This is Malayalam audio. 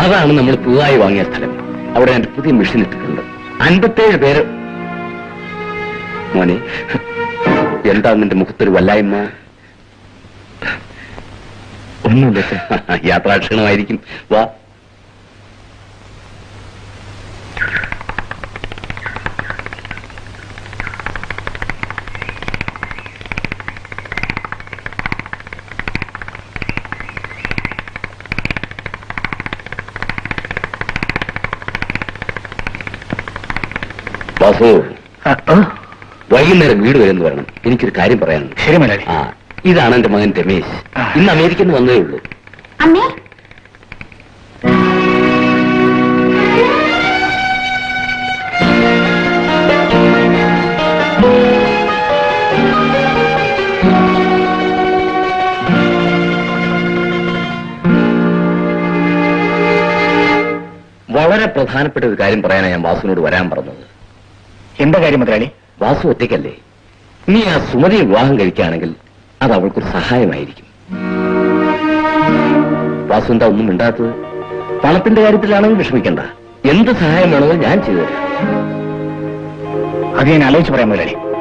അതാണ് നമ്മൾ പുതുതായി വാങ്ങിയ സ്ഥലം അവിടെ എന്റെ പുതിയ മെഷീൻ ഇട്ടിട്ടുണ്ട് അൻപത്തേഴ് പേര് മോനെ എന്താ നിന്റെ മുഖത്തൊരു വല്ലായ്മ ഒന്നുമില്ല യാത്രാക്ഷീണമായിരിക്കും വാ വാസു വൈകുന്നേരം വീട് വരെ വരണം എനിക്കൊരു കാര്യം പറയാനുണ്ട് ശരി മുതലാളി ആ ഇതാണ് എന്റെ മകൻ രമേശ് ആ. ഇന്ന് അമേരിക്കയിൽ നിന്ന് വന്നേ ഉള്ളൂ അമ്മേ വളരെ പ്രധാനപ്പെട്ട ഒരു കാര്യം പറയാനാണ് ഞാൻ വാസുവിനോട് വരാൻ പറഞ്ഞത് എന്താ കാര്യം മുതലാളി വാസു ഒറ്റയ്ക്കല്ലേ നീ ആ സുമതിയെ വിവാഹം കഴിക്കുകയാണെങ്കിൽ അത് അവൾക്കൊരു സഹായമായിരിക്കും വാസു എന്താ ഒന്നും മിണ്ടാത്തത് പണത്തിന്റെ കാര്യത്തിലാണെങ്കിൽ വിഷമിക്കണ്ട എന്ത് സഹായം വേണമെങ്കിലും ഞാൻ ചെയ്തു തരാം അത് ഞാൻ ആലോചിച്ച് പറയാം മുതലാളി